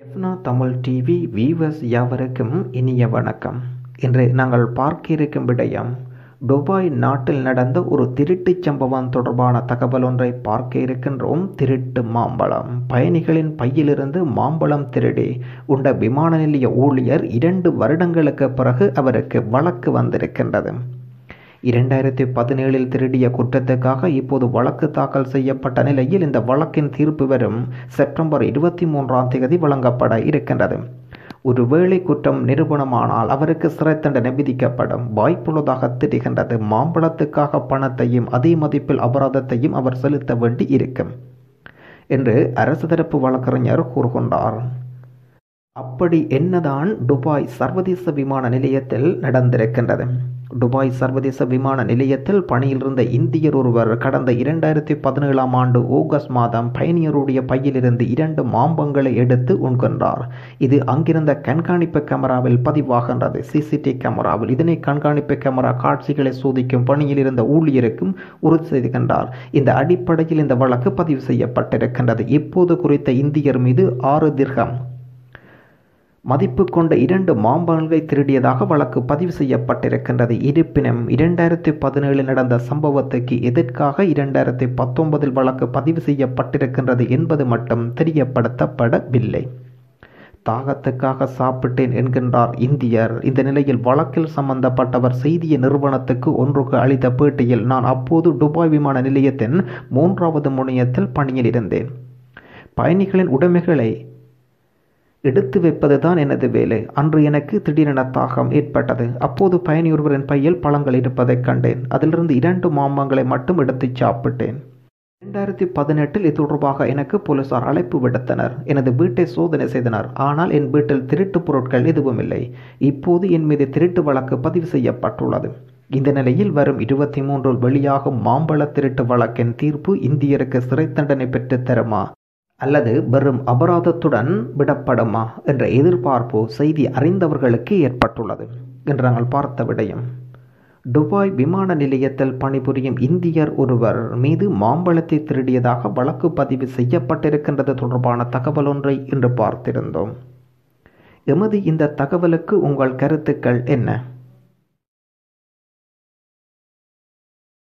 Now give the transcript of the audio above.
எஃப்னா Tamil TV viewers யாவருக்கும் இனிய வணக்கம் இன்று நாங்கள் பார்க்க இருக்கும் விடயம் துபாய் நாட்டில் நடந்த ஒரு திருட்டுச் சம்பவம் தொடர்பான தகவல் ஒன்றை பார்க்க இருக்கின்றோம் திருட்டு மாம்பழம் பயணிகளின் பையிலிருந்து மாம்பழம் திருடி உண்ட விமான நிலைய ஊழியர் இரண்டு வருடங்களுக்கு பிறகு அவருக்கு வழக்கு வந்திருக்கின்றது இரண்டாயிரத்தி பதினேழில் திருடிய குற்றத்துக்காக இப்போது வழக்கு தாக்கல் செய்யப்பட்ட நிலையில் இந்த வழக்கின் தீர்ப்பு வரும் செப்டம்பர் இருபத்தி மூன்றாம் தேதி வழங்கப்பட இருக்கின்றது ஒருவேளை குற்றம் நிரூபணமானால் அவருக்கு சிறை தண்டனை விதிக்கப்படும் வாய்ப்புள்ளதாக தெரிகின்றது மாம்பழத்துக்காக பணத்தையும் அதே மதிப்பில் அபராதத்தையும் அவர் செலுத்த வேண்டி இருக்கும் என்று அரசு தரப்பு வழக்கறிஞர் கூறுகின்றார் அப்படி என்னதான் துபாய் சர்வதேச விமான நிலையத்தில் நடந்திருக்கின்றது துபாய் சர்வதேச விமான நிலையத்தில் பணியில் இருந்த இந்தியர் ஒருவர் கடந்த இரண்டாயிரத்தி பதினேழாம் ஆண்டு ஆகஸ்ட் மாதம் பயணியருடைய பையிலிருந்து இரண்டு மாம்பங்களை எடுத்து உண்கின்றார் இது அங்கிருந்த கண்காணிப்பு கேமராவில் பதிவாகின்றது சிசிடிவி கேமராவில் இதனை கண்காணிப்பு கேமரா காட்சிகளை சோதிக்கும் பணியில் இருந்த ஊழியருக்கும் உறுதி செய்கின்றார் இந்த அடிப்படையில் இந்த வழக்கு பதிவு செய்யப்பட்டிருக்கின்றது இப்போது குறித்த இந்தியர் மீது ஆறு திர்கம் மதிப்பு கொண்ட இரண்டு மாம்பழங்களை திருடியதாக வழக்கு பதிவு செய்யப்பட்டிருக்கின்றது இருப்பினும் இரண்டாயிரத்தி பதினேழில் நடந்த சம்பவத்துக்கு எதற்காக இரண்டாயிரத்தி பத்தொன்பதில் வழக்கு பதிவு செய்யப்பட்டிருக்கின்றது என்பது மட்டும் தெரியப்படுத்தப்படவில்லை தாகத்துக்காக சாப்பிட்டேன் என்கின்றார் இந்தியர் இந்த நிலையில் வழக்கில் சம்பந்தப்பட்டவர் செய்திய நிறுவனத்துக்கு ஒன்றுக்கு அளித்த பேட்டியில் நான் அப்போது துபாய் விமான நிலையத்தின் மூன்றாவது முனையத்தில் பணியில் இருந்தேன் பயணிகளின் உடைமைகளை எடுத்து வைப்பதுதான் எனது வேலை அன்று எனக்கு திடீரென தாகம் ஏற்பட்டது அப்போது பயணி ஒருவரின் பையில் பழங்கள் இருப்பதைக் கண்டேன் அதிலிருந்து இரண்டு மாம்பங்களை மட்டும் எடுத்து சாப்பிட்டேன் இரண்டாயிரத்தி பதினெட்டில் இது தொடர்பாக எனக்கு போலீசார் அழைப்பு விடுத்தனர் எனது வீட்டை சோதனை செய்தனர் ஆனால் என் வீட்டில் திருட்டு பொருட்கள் எதுவும் இல்லை இப்போது என் மீது திருட்டு வழக்கு பதிவு செய்யப்பட்டுள்ளது இந்த நிலையில் வரும் இருபத்தி மூன்றில் வெளியாகும் மாம்பழ திருட்டு வழக்கின் தீர்ப்பு இந்தியருக்கு சிறை தண்டனை பெற்று தருமா அல்லது வெறும் அபராதத்துடன் விடப்படுமா என்ற எதிர்பார்ப்பு செய்தி அறிந்தவர்களுக்கு ஏற்பட்டுள்ளது என்று நாங்கள் பார்த்த விடயம் துபாய் விமான நிலையத்தில் பணிபுரியும் இந்தியர் ஒருவர் மீது மாம்பழத்தை திருடியதாக வழக்கு பதிவு செய்யப்பட்டிருக்கின்றது தொடர்பான தகவல் ஒன்றை இன்று பார்த்திருந்தோம் எமது இந்த தகவலுக்கு உங்கள் கருத்துக்கள் என்ன